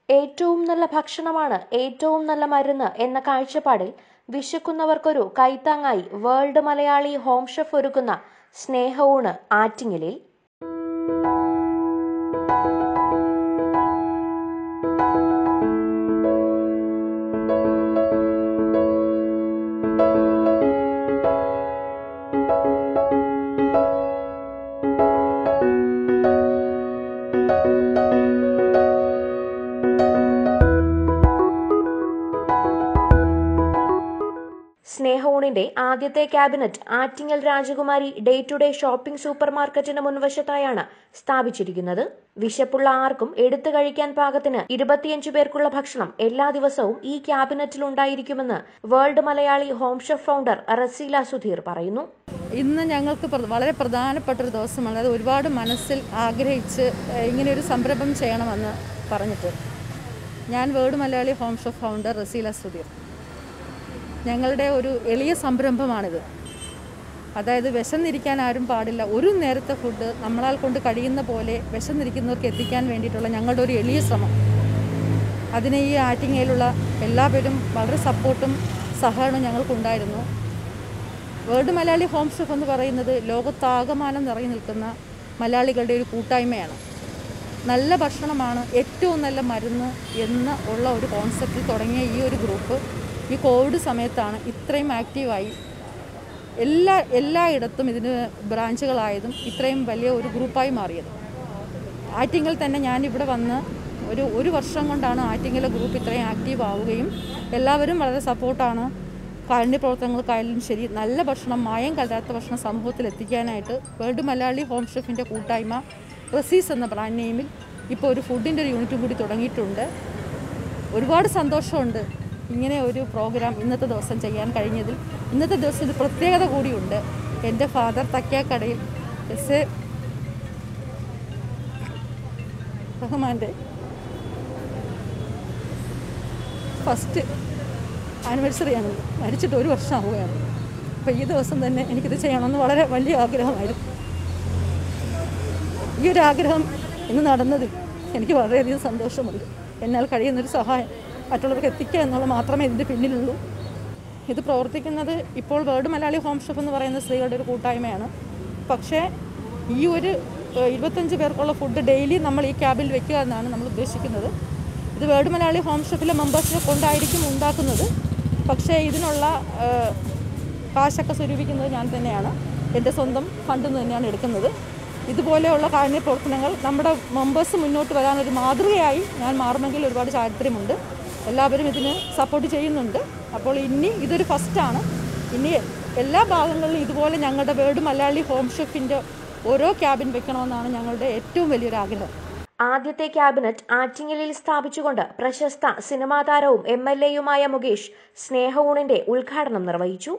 ഏറ്റവും നല്ല ഭക്ഷണമാണ് ഏറ്റവും നല്ല മരുന്ന് എന്ന കാഴ്ചപ്പാടിൽ വിശക്കുന്നവർക്കൊരു കൈത്താങ്ങായി വേൾഡ് മലയാളി ഹോം ഷെഫ് ഒരുക്കുന്ന സ്നേഹഊണ് ആറ്റിങ്ങലിൽ സ്നേഹഊണിന്റെ ആദ്യത്തെ cabinet Attingal Rajakumari day to day shopping super മാർക്കറ്റിന് മുൻവശത്തായാണ് സ്ഥാപിച്ചിരിക്കുന്നത് വിശപ്പുള്ള ആർക്കും എടുത്തു കഴിക്കാൻ പാകത്തിന് ഇരുപത്തിയഞ്ചു പേർക്കുള്ള ഭക്ഷണം എല്ലാ ദിവസവും ഈ ക്യാബിനറ്റിൽ ഉണ്ടായിരിക്കുമെന്ന് world Malayali home chef founder Raseela Sudheer പറയുന്നു ഇന്ന് ഞങ്ങൾക്ക് പ്ര- വളരെ പ്രധാനപ്പെട്ടൊരു ദിവസമാണ് അത് ഒരുപാട് മനസ്സിൽ ആഗ്രഹിച്ച് ഏഹ്, ഇങ്ങനെ ഒരു സംരംഭം ചെയ്യണമെന്ന് പറഞ്ഞിട്ട് ഞാൻ world Malayali home chef founder Raseela Sudheer ഞങ്ങളുടെ ഒരു എളിയ സംരംഭമാണിത് അതായത് വിശന്നിരിക്കാൻ ആരും പാടില്ല ഒരു നേരത്തെ ഫുഡ് നമ്മളാൽ കൊണ്ട് കഴിയുന്ന പോലെ വിശന്നിരിക്കുന്നവർക്ക് എത്തിക്കാൻ വേണ്ടിയിട്ടുള്ള ഞങ്ങളുടെ ഒരു എളിയ ശ്രമം അതിന് ഈ ആറ്റിങ്ങയിലുള്ള എല്ലാവരും വളരെ സപ്പോർട്ടും സഹകരണവും ഞങ്ങൾക്കുണ്ടായിരുന്നു വേൾഡ് മലയാളി ഹോം ഷെഫ് എന്ന് പറയുന്നത് ലോകത്താകമാനം നിറഞ്ഞു നിൽക്കുന്ന മലയാളികളുടെ ഒരു കൂട്ടായ്മയാണ് നല്ല ഭക്ഷണമാണ് ഏറ്റവും നല്ല മരുന്ന് എന്ന് ഉള്ള ഒരു കോൺസെപ്റ്റിൽ തുടങ്ങിയ ഈ ഒരു ഗ്രൂപ്പ് ഈ കോവിഡ് സമയത്താണ് ഇത്രയും ആക്റ്റീവായി എല്ലാ എല്ലായിടത്തും ഇതിന് ബ്രാഞ്ചുകളായതും ഇത്രയും വലിയ ഒരു ഗ്രൂപ്പായി മാറിയത് ആറ്റിങ്ങൽ തന്നെ ഞാൻ ഇവിടെ വന്ന് ഒരു ഒരു വർഷം കൊണ്ടാണ് ആറ്റിങ്ങലെ ഗ്രൂപ്പ് ഇത്രയും ആക്റ്റീവ് ആവുകയും എല്ലാവരും വളരെ സപ്പോർട്ടാണ് കാരുണ്യ പ്രവർത്തനങ്ങൾക്കായാലും ശരി നല്ല ഭക്ഷണം മായം കലരാത്ത ഭക്ഷണം സമൂഹത്തിൽ എത്തിക്കാനായിട്ട് വേൾഡ് മലയാളി ഹോം ഷെഫിൻ്റെ കൂട്ടായ്മ റസീസ് എന്ന ബ്രാൻഡ് നെയിമിൽ ഇപ്പോൾ ഒരു ഫുഡിൻ്റെ ഒരു യൂണിറ്റും കൂടി തുടങ്ങിയിട്ടുണ്ട് ഒരുപാട് സന്തോഷമുണ്ട് ഇങ്ങനെ ഒരു പ്രോഗ്രാം ഇന്നത്തെ ദിവസം ചെയ്യാൻ കഴിഞ്ഞതിൽ ഇന്നത്തെ ദിവസം ഒരു പ്രത്യേകത കൂടിയുണ്ട് എൻ്റെ ഫാദർ തക്കാക്കടയിൽ എസ് എ റഹ്മാൻ്റെ ഫസ്റ്റ് ആനിവേഴ്സറിയാണ് മരിച്ചിട്ട് ഒരു വർഷം ആവുകയാണ് അപ്പോൾ ഈ ദിവസം തന്നെ എനിക്കിത് ചെയ്യണമെന്ന് വളരെ വലിയ ആഗ്രഹമായിരുന്നു ഈ ഒരു ആഗ്രഹം ഇന്ന് നടന്നതിൽ എനിക്ക് വളരെയധികം സന്തോഷമുണ്ട് എന്നാൽ കഴിയുന്നൊരു സഹായം മറ്റുള്ളവർക്ക് എത്തിക്കുക എന്നുള്ളത് മാത്രമേ ഇതിൻ്റെ പിന്നിലുള്ളൂ ഇത് പ്രവർത്തിക്കുന്നത് ഇപ്പോൾ വേർഡ് മലയാളി ഹോം ഷെഫ് എന്ന് പറയുന്ന സ്ത്രീകളുടെ ഒരു കൂട്ടായ്മയാണ് പക്ഷേ ഈ ഒരു ഏഹ്, ഇരുപത്തഞ്ച് പേർക്കുള്ള ഫുഡ് ഡെയിലി നമ്മൾ ഈ ക്യാബിൽ വെക്കുക എന്നാണ് നമ്മൾ ഉദ്ദേശിക്കുന്നത് ഇത് വേർഡ് മലയാളി ഹോം ഷെഫിലെ മെമ്പേഴ്സിനെ കൊണ്ടായിരിക്കും ഉണ്ടാക്കുന്നത് പക്ഷേ ഇതിനുള്ള ഏഹ്, കാശൊക്കെ സ്വരൂപിക്കുന്നത് ഞാൻ തന്നെയാണ് എൻ്റെ സ്വന്തം ഫണ്ടിൽ നിന്ന് തന്നെയാണ് എടുക്കുന്നത് ഇതുപോലെയുള്ള കാരുണ്യ പ്രവർത്തനങ്ങൾ നമ്മുടെ മെമ്പേഴ്സ് മുന്നോട്ട് വരാനൊരു മാതൃകയായി ഞാൻ മാറുമെങ്കിൽ ഒരുപാട് ചാരിത്ര്യമുണ്ട് എല്ലാവരും ഇതിന് സപ്പോർട്ട് ചെയ്യുന്നുണ്ട് അപ്പോൾ ഇനി ഇതൊരു ഫസ്റ്റാണ് ഇനി എല്ലാ ഭാഗങ്ങളിലും ഇതുപോലെ ഞങ്ങളുടെ വേർഡ് മലയാളി ഹോം ഷെഫിൻ്റെ ഓരോ ക്യാബിൻ വെക്കണമെന്നാണ് ഞങ്ങളുടെ ഏറ്റവും വലിയൊരു ആഗ്രഹം ആദ്യത്തെ ക്യാബിനറ്റ് ആറ്റിങ്ങലിൽ സ്ഥാപിച്ചുകൊണ്ട് പ്രശസ്ത സിനിമാ താരവും എം എൽ എയുമായ മുകേഷ് സ്നേഹഊണിന്റെ ഉദ്ഘാടനം നിർവഹിച്ചു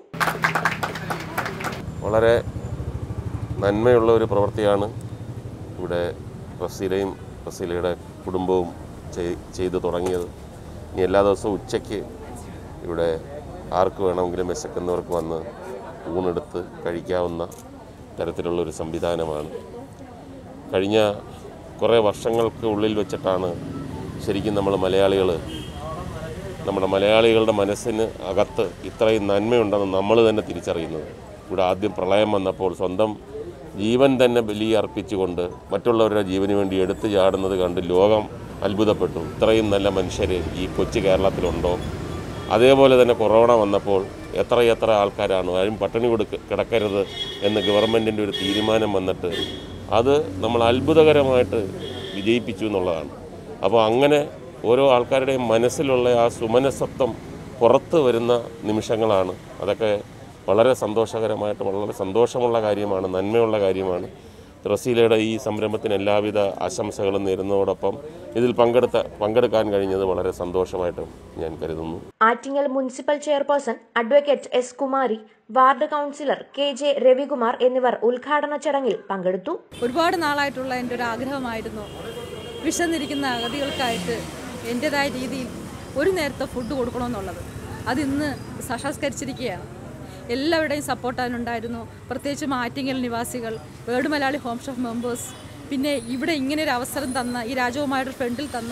വളരെ നന്മയുള്ള ഒരു പ്രവൃത്തിയാണ് ഇവിടെ റസീലയും റസീലയുടെ കുടുംബവും ചെയ്- ചെയ്തു തുടങ്ങിയത് ഇനി എല്ലാ ദിവസവും ഉച്ചയ്ക്ക് ഇവിടെ ആർക്ക് വേണമെങ്കിലും വിശക്കുന്നവർക്ക് വന്ന് ഊണെടുത്ത് കഴിക്കാവുന്ന തരത്തിലുള്ള ഒരു സംവിധാനമാണ് കഴിഞ്ഞ കുറേ വർഷങ്ങൾക്ക് ഉള്ളിൽ വെച്ചിട്ടാണ് ശരിക്കും നമ്മൾ മലയാളികൾ നമ്മുടെ മലയാളികളുടെ മനസ്സിന് അകത്ത് ഇത്രയും നന്മയുണ്ടെന്ന് നമ്മൾ തന്നെ തിരിച്ചറിയുന്നത് ഇവിടെ ആദ്യം പ്രളയം വന്നപ്പോൾ സ്വന്തം ജീവൻ തന്നെ ബലിയർപ്പിച്ചുകൊണ്ട് മറ്റുള്ളവരുടെ ജീവന് വേണ്ടി എടുത്തു ചാടുന്നത് കണ്ട് ലോകം അത്ഭുതപ്പെട്ടു ഇത്രയും നല്ല മനുഷ്യർ ഈ കൊച്ചു കേരളത്തിലുണ്ടോ അതേപോലെ തന്നെ കൊറോണ വന്നപ്പോൾ എത്രയെത്ര ആൾക്കാരാണ് ആരും പട്ടിണി കൊടുക്ക കിടക്കരുത് എന്ന് ഗവൺമെൻറ്റിൻ്റെ ഒരു തീരുമാനം വന്നിട്ട് അത് നമ്മൾ അത്ഭുതകരമായിട്ട് വിജയിപ്പിച്ചു എന്നുള്ളതാണ് അപ്പോൾ അങ്ങനെ ഓരോ ആൾക്കാരുടെയും മനസ്സിലുള്ള ആ സുമനസത്വം പുറത്ത് വരുന്ന നിമിഷങ്ങളാണ് അതൊക്കെ വളരെ സന്തോഷകരമായിട്ട് വളരെ സന്തോഷമുള്ള കാര്യമാണ് നന്മയുള്ള കാര്യമാണ് റസീലയുടെ ഈ സംരംഭത്തിന് എല്ലാവിധ ആശംസകളും നേരുന്നതോടൊപ്പം ഇതിൽ പങ്കെടുത്ത പങ്കെടുക്കാൻ കഴിഞ്ഞത് വളരെ സന്തോഷമായിട്ട് ഞാൻ കരുതുന്നു Attingal municipal chairperson advocate S Kumari ward councillor K J Ravikumar എന്നിവർ ഉദ്ഘാടന ചടങ്ങിൽ പങ്കെടുത്തു ഒരുപാട് നാളായിട്ടുള്ള എൻ്റെ ഒരു ആഗ്രഹമായിരുന്നു വിശന്നിരിക്കുന്ന അഗതികൾക്കായിട്ട് എൻ്റെതായ രീതിയിൽ ഒരു നേരത്തെ ഫുഡ് കൊടുക്കണമെന്നുള്ളത് അതിന്ന് സാക്ഷാത്കരിച്ചിരിക്കുകയാണ് എല്ലാവരുടെയും സപ്പോർട്ട് അതിനുണ്ടായിരുന്നു പ്രത്യേകിച്ചും ആറ്റിങ്ങൽ നിവാസികൾ world Malayali home chef members പിന്നെ ഇവിടെ ഇങ്ങനെ ഒരു അവസരം തന്ന ഈ രാജകുമാരുടെ ഫ്രണ്ടിൽ തന്ന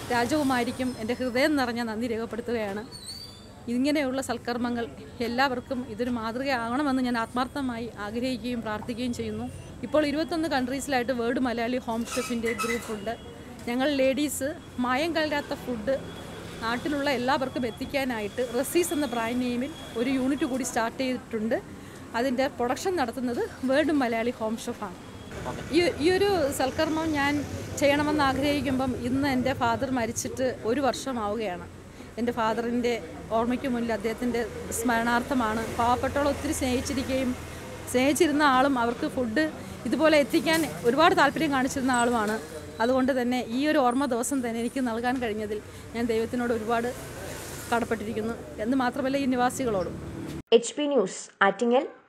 രാജകുമാരിക്കും എൻ്റെ ഹൃദയം നിറഞ്ഞ നന്ദി രേഖപ്പെടുത്തുകയാണ് ഇങ്ങനെയുള്ള സൽക്കർമ്മങ്ങൾ എല്ലാവർക്കും ഇതൊരു മാതൃകയാകണമെന്ന് ഞാൻ ആത്മാർത്ഥമായി ആഗ്രഹിക്കുകയും പ്രാർത്ഥിക്കുകയും ചെയ്യുന്നു ഇപ്പോൾ ഇരുപത്തൊന്ന് കൺട്രീസിലായിട്ട് വേൾഡ് മലയാളി ഹോം ഷെഫിൻ്റെ ഗ്രൂപ്പുണ്ട് ഞങ്ങൾ ലേഡീസ് മായം കലരാത്ത ഫുഡ് നാട്ടിലുള്ള എല്ലാവർക്കും എത്തിക്കാനായിട്ട് റസീസ് എന്ന ബ്രാൻഡ് നെയിമിൽ ഒരു യൂണിറ്റ് കൂടി സ്റ്റാർട്ട് ചെയ്തിട്ടുണ്ട് അതിൻ്റെ പ്രൊഡക്ഷൻ നടത്തുന്നത് വേൾഡ് മലയാളി ഹോം ഷെഫാണ് ഈ ഈ ഒരു സൽക്കർമ്മം ഞാൻ ചെയ്യണമെന്ന് ആഗ്രഹിക്കുമ്പം ഇന്ന് എൻ്റെ ഫാദർ മരിച്ചിട്ട് ഒരു വർഷമാവുകയാണ് എൻ്റെ ഫാദറിൻ്റെ ഓർമ്മയ്ക്ക് മുന്നിൽ അദ്ദേഹത്തിൻ്റെ സ്മരണാർത്ഥമാണ് പാവപ്പെട്ടവളെ ഒത്തിരി സ്നേഹിച്ചിരിക്കുകയും സ്നേഹിച്ചിരുന്ന ആളും അവർക്ക് ഫുഡ് ഇതുപോലെ എത്തിക്കാൻ ഒരുപാട് താല്പര്യം കാണിച്ചിരുന്ന ആളുമാണ് അതുകൊണ്ട് തന്നെ ഈ ഒരു ഓർമ്മ ദിവസം തന്നെ എനിക്ക് നൽകാൻ കഴിഞ്ഞതിൽ ഞാൻ ദൈവത്തിനോട് ഒരുപാട് കടപ്പെട്ടിരിക്കുന്നു എന്ന് മാത്രമല്ല ഈ നിവാസികളോടും എച്ച് പി ന്യൂസ് ആറ്റിങ്ങൽ